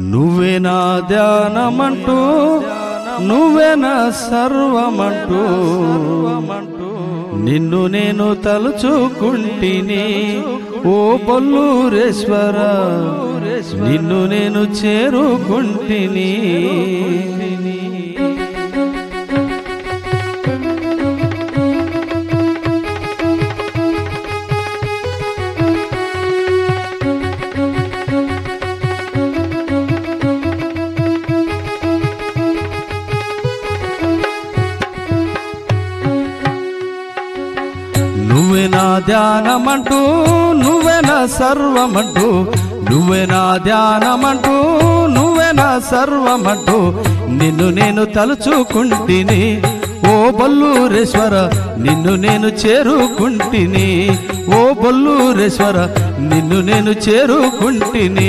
నువ్వే నా ధ్యానమంటూ నువ్వే నా సర్వమంటూ నిన్ను నేను తలుచుకుంటిని ఓ బొల్లూరేశ్వర నిన్ను నేను చేరుకుంటిని నువ్వే నా ధ్యానమంటూ నువ్వే నా సర్వమంటూ నువ్వే నా ధ్యానమంటూ నువ్వే నా సర్వమంటూ నిన్ను నేను తలుచుకుంటిని ఓ బొల్లూరేశ్వర నిన్ను నేను చేరుకుంటిని ఓ బొల్లూరేశ్వర నిన్ను నేను చేరుకుంటిని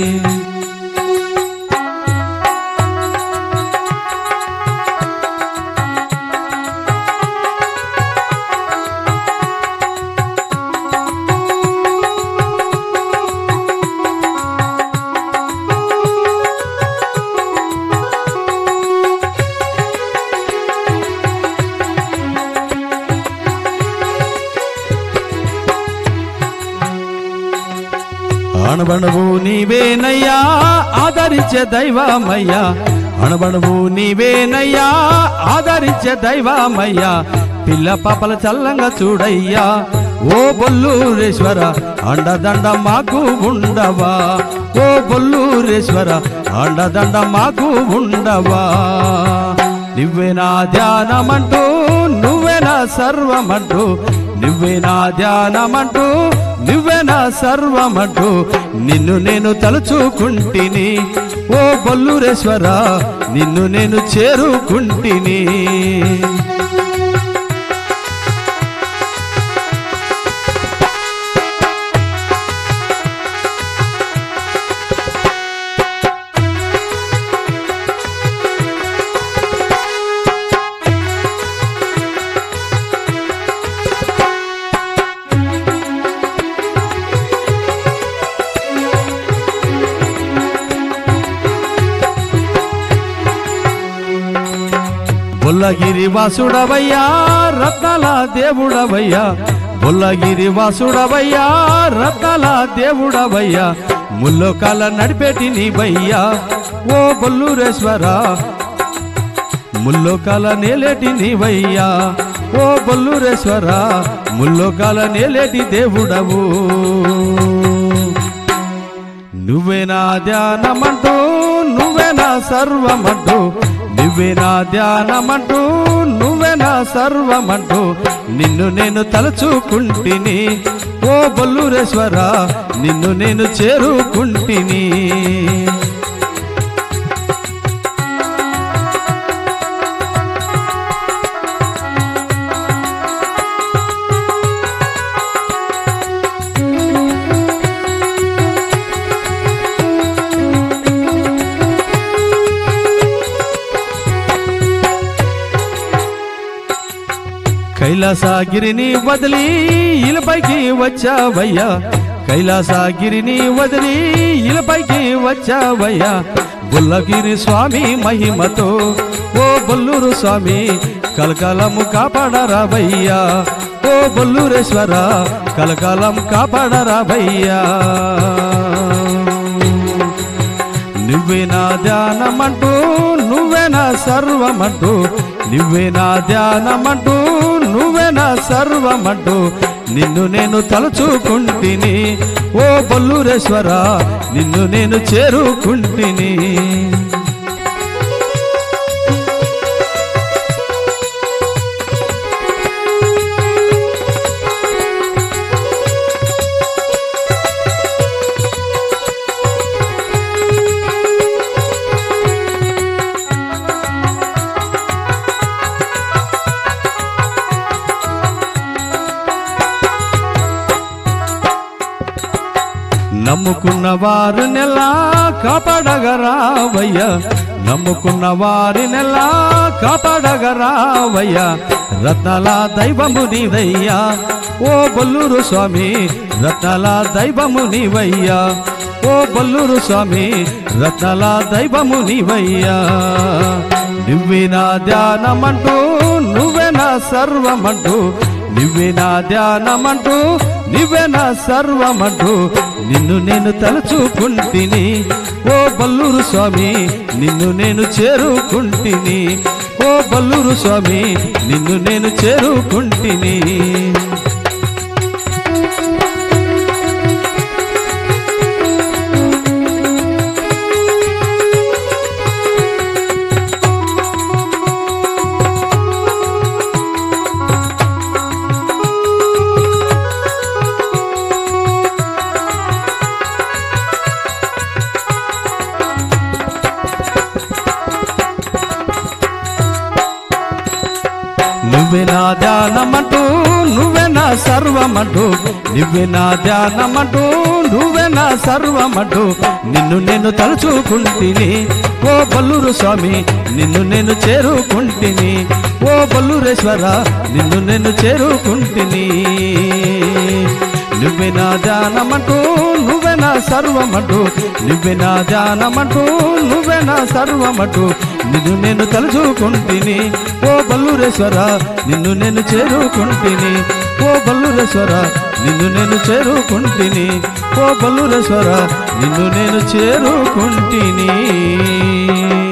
అణబణవు నీవేనయ్యా ఆదరించే దైవమయ్యా అణబణవు నీవేనయ్యా ఆదరించే దైవమయ్యా పిల్ల పాపల చల్లంగా చూడయ్యా ఓ బొల్లూరేశ్వర అండదండ మాకు ఉండవా ఓ బొల్లూరేశ్వర అండదండ మాకు ఉండవా నువ్వే నా ధ్యానమంటూ నువ్వే నా సర్వమంటూ నువ్వే నా ధ్యానమంటూ నువ్వే నా సర్వమంటూ నిన్ను నేను తలుచుకుంటిని ఓ బొల్లూరేశ్వర నిన్ను నేను చేరుకుంటిని బొల్లగిరి వాసుడవయ్యా రత్నాల దేవుడవయ్యా బొల్లగిరి వాసుడవయ్యా రత్నాల దేవుడవయ్యా ముల్లోకాల నడిపేటి నీవయ్యా ఓ బొల్లూరేశ్వర ముల్లోకాల నేలేటి నీవయ్యా ఓ బొల్లూరేశ్వర ముల్లోకాల నేలేటి దేవుడవు నువ్వే నా ధ్యానమంటూ నువ్వే నా సర్వమంటూ నువ్వే నా ధ్యానమంటూ నువ్వే నా సర్వమంటూ నిన్ను నేను తలుచుకుంటిని ఓ బొల్లూరేశ్వర నిన్ను నేను చేరుకుంటిని కైలాసగిరిని వదిలి ఇలపైకి వచ్చావయ్యా కైలాసగిరిని వదిలి ఇలపైకి వచ్చావయ్యా బుల్లగిరి స్వామి మహిమతో ఓ బొల్లూరు స్వామి కలకాలము కాపాడరావయ్యా ఓ బొల్లూరేశ్వర కలకాలం కాపాడరావయ్యా నువ్వే నా ధ్యానమంటూ నువ్వే నా సర్వమంటూ నువ్వే నా ధ్యానమంటూ నువ్వే నా సర్వమంటూ నిన్ను నేను తలుచుకుంటిని ఓ బొల్లూరేశ్వర నిన్ను నేను చేరుకుంటిని నమ్ముకున్న వారు నెలా కాపాడగరావయ్యా నమ్ముకున్న వారి నెలా కాపాడగరావయ్యా రత్నాల దైవము నీవయ్యా ఓ బొల్లూరు స్వామి రత్నాల దైవము నీవయ్యా ఓ బల్లూరు స్వామి రత్నాల దైవము నీవయ్యా నువ్వే నా ధ్యానమంటూ నువ్వే నా సర్వమంటూ నువ్వే నా ధ్యానమంటూ నువ్వే నా సర్వమంటూ నిన్ను నేను తలుచుకుంటిని ఓ బల్లూరు స్వామి నిన్ను నేను చేరుకుంటిని ఓ బల్లూరు స్వామి నిన్ను నేను చేరుకుంటిని నువ్వే నా ధ్యానమంటూ నువ్వే నా సర్వమంటూ నువ్వే నా ధ్యానమంటూ నువ్వే నా సర్వమంటూ నిన్ను నేను తలుచుకుంటిని ఓ బల్లూరు స్వామి నిన్ను నేను చేరుకుంటిని ఓ బల్లూరేశ్వర నిన్ను నేను చేరుకుంటిని నువ్వే నా ధ్యానమంటూ నువ్వే నా సర్వమంటూ నువ్వే నా ధ్యానమంటూ నువ్వే నా సర్వమంటూ నిన్ను నేను తలుచుకుంటిని ఓ బల్లూరేశ్వర నిన్ను నేను చేరుకుంటిని ఓ బల్లూరేశ్వర నిన్ను నేను చేరుకుంటిని ఓ బల్లూరేశ్వర నిన్ను నేను చేరుకుంటిని